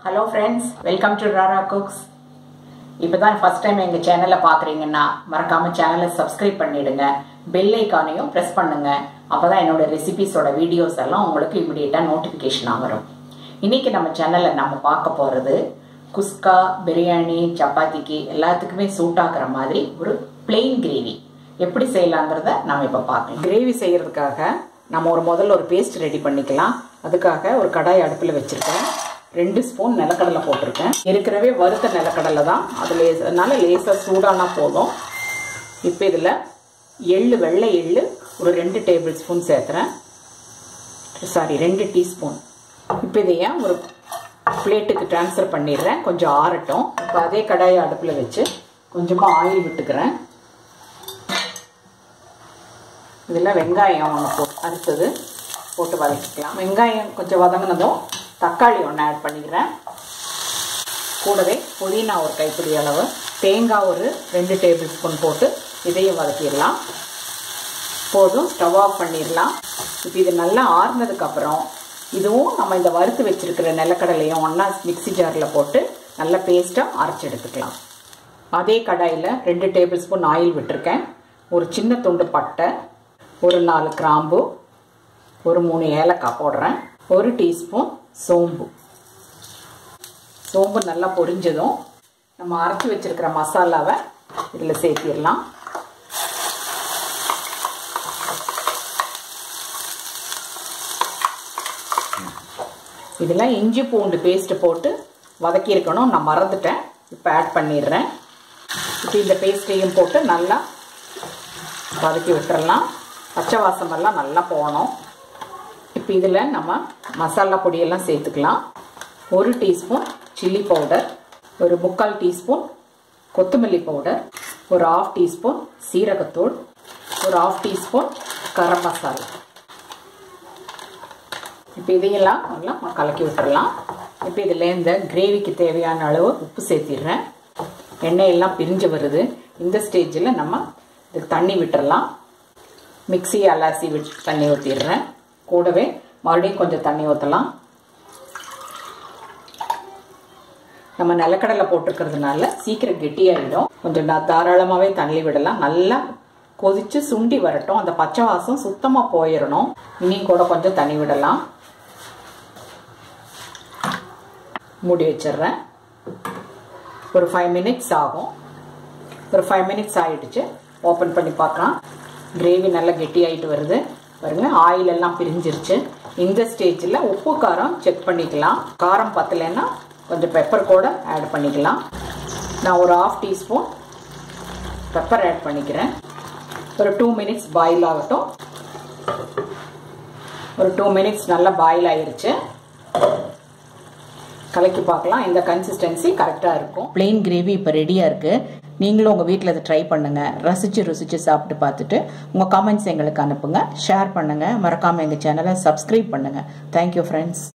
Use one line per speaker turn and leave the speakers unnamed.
hello friends welcome to Rara cooks இப்போ தான் first time எங்கள் சேனலை பார்க்குறீங்கன்னா மறக்காமல் சேனலை சப்ஸ்கிரைப் பண்ணிடுங்க பெல் ஐக்கானையும் ப்ரெஸ் பண்ணுங்க அப்போ தான் என்னோட ரெசிபிஸோட வீடியோஸ் எல்லாம் உங்களுக்கு இமிடியேட்டாக நோட்டிஃபிகேஷனாக வரும் இன்னைக்கு நம்ம சேனலில் நம்ம பார்க்க போகிறது குஸ்கா பிரியாணி சப்பாத்திக்கு எல்லாத்துக்குமே சூட் ஆகுற மாதிரி ஒரு பிளெயின் கிரேவி எப்படி செய்யலாங்கிறத நம்ம இப்போ பார்க்கலாம் கிரேவி செய்யறதுக்காக நம்ம ஒரு முதல்ல ஒரு பேஸ்ட் ரெடி பண்ணிக்கலாம் அதுக்காக ஒரு கடாய் அடுப்பில் வச்சுருக்கேன் ரெண்டு ஸ்பூன் நிலக்கடலை போட்டிருக்கேன் இருக்கிறவே வறுத்த நிலக்கடலை தான் அது லேஸ் அதனால லேசாக சூடானா போதும் இப்போ இதில் எள்ளு வெள்ளை எள்ளு ஒரு ரெண்டு டேபிள் ஸ்பூன் சேர்த்துறேன் சாரி ரெண்டு டீஸ்பூன் இப்போ இதைய ஒரு பிளேட்டுக்கு ட்ரான்ஸ்ஃபர் பண்ணிடுறேன் கொஞ்சம் ஆறட்டும் இப்போ அதே கடாயை அடுப்பில் வச்சு கொஞ்சமாக ஆயில் விட்டுக்கிறேன் இதில் வெங்காயம் ஒன்று போட்டு அறுத்தது போட்டு வதக்கிக்கலாம் வெங்காயம் கொஞ்சம் வதங்கினதும் தக்காளி ஒன்று ஆட் பண்ணிக்கிறேன் கூடவே புதினா ஒரு கைப்பிடி அளவு தேங்காய் ஒரு ரெண்டு டேபிள் ஸ்பூன் போட்டு இதையும் வதக்கிடலாம் போதும் ஸ்டவ் ஆஃப் பண்ணிடலாம் இப்போ இது நல்லா ஆறுனதுக்கப்புறம் இதுவும் நம்ம இந்த வறுத்து வச்சுருக்கிற நிலக்கடலையும் ஒன்றா மிக்சி ஜாரில் போட்டு நல்லா பேஸ்ட்டாக அரைச்சி எடுத்துக்கலாம் அதே கடாயில் ரெண்டு டேபிள் ஸ்பூன் ஆயில் விட்டுருக்கேன் ஒரு சின்ன துண்டு பட்டை ஒரு நாலு கிராம்பு ஒரு மூணு ஏலக்காய் போடுறேன் ஒரு டீஸ்பூன் சோம்பு சோம்பு நல்லா பொரிஞ்சதும் நம்ம அரைச்சி வச்சிருக்கிற மசாலாவை இதில் சேர்த்திடலாம் இதில் இஞ்சி பூண்டு பேஸ்ட்டு போட்டு வதக்கியிருக்கணும் நான் மறந்துட்டேன் இப்போ ஆட் பண்ணிடுறேன் இப்போ இந்த பேஸ்ட்டையும் போட்டு நல்லா வதக்கி விட்டுறலாம் பச்சை வாசமெல்லாம் நல்லா போகணும் இப்போ இதில் நம்ம மசாலா பொடியெல்லாம் சேர்த்துக்கலாம் ஒரு டீஸ்பூன் சில்லி பவுடர் ஒரு முக்கால் டீஸ்பூன் கொத்தமல்லி பவுடர் ஒரு ஆஃப் டீஸ்பூன் சீரகத்தூள் ஒரு ஆஃப் டீஸ்பூன் கரம் மசாலா இப்போ இதையெல்லாம் நல்லா கலக்கி விட்டுடலாம் இப்போ இதில் இந்த கிரேவிக்கு தேவையான அளவு உப்பு சேர்த்திடுறேன் எண்ணெயெல்லாம் பிரிஞ்சு வருது இந்த ஸ்டேஜில் நம்ம இதுக்கு தண்ணி விட்டுறலாம் மிக்சி அலாசி விட்டு தண்ணி ஊற்றிடுறேன் கூடவே மறுபடியும் கொஞ்சம் தண்ணி ஊற்றலாம் நம்ம நிலக்கடலை போட்டிருக்கிறதுனால சீக்கிரம் கெட்டியாயிடும் கொஞ்சம் தாராளமாகவே தண்ணி விடலாம் நல்லா கொதிச்சு சுண்டி வரட்டும் அந்த பச்சை வாசம் சுத்தமாக போயிடணும் இனியும் கூட கொஞ்சம் தண்ணி விடலாம் மூடி வச்சிடுறேன் ஒரு ஃபைவ் மினிட்ஸ் ஆகும் ஒரு ஃபைவ் மினிட்ஸ் ஆகிடுச்சு ஓப்பன் பண்ணி பார்க்கலாம் கிரேவி நல்லா கெட்டியாயிட்டு வருது பாருங்க ஆயில் எல்லாம் பிரிஞ்சிருச்சு இந்த ஸ்டேஜில் உப்பு காரம் செக் பண்ணிக்கலாம் காரம் பத்தலைன்னா கொஞ்சம் பெப்பர் கூட ஆட் பண்ணிக்கலாம் நான் ஒரு ஆஃப் டீஸ்பூன் பெப்பர் ஆட் பண்ணிக்கிறேன் ஒரு டூ மினிட்ஸ் பாயில் ஆகட்டும் ஒரு டூ மினிட்ஸ் நல்லா பாயில் ஆயிருச்சு கலக்கி பார்க்கலாம் இந்த கன்சிஸ்டன்சி கரெக்டாக இருக்கும் பிளெயின் கிரேவி இப்போ ரெடியாக இருக்குது நீங்களும் உங்கள் வீட்டில் இதை ட்ரை பண்ணுங்கள் ரசித்து ருசித்து சாப்பிட்டு பார்த்துட்டு உங்கள் கமெண்ட்ஸ் எங்களுக்கு அனுப்புங்க ஷேர் பண்ணுங்கள் மறக்காமல் எங்கள் சேனலை சப்ஸ்கிரைப் பண்ணுங்கள் தேங்க்யூ ஃப்ரெண்ட்ஸ்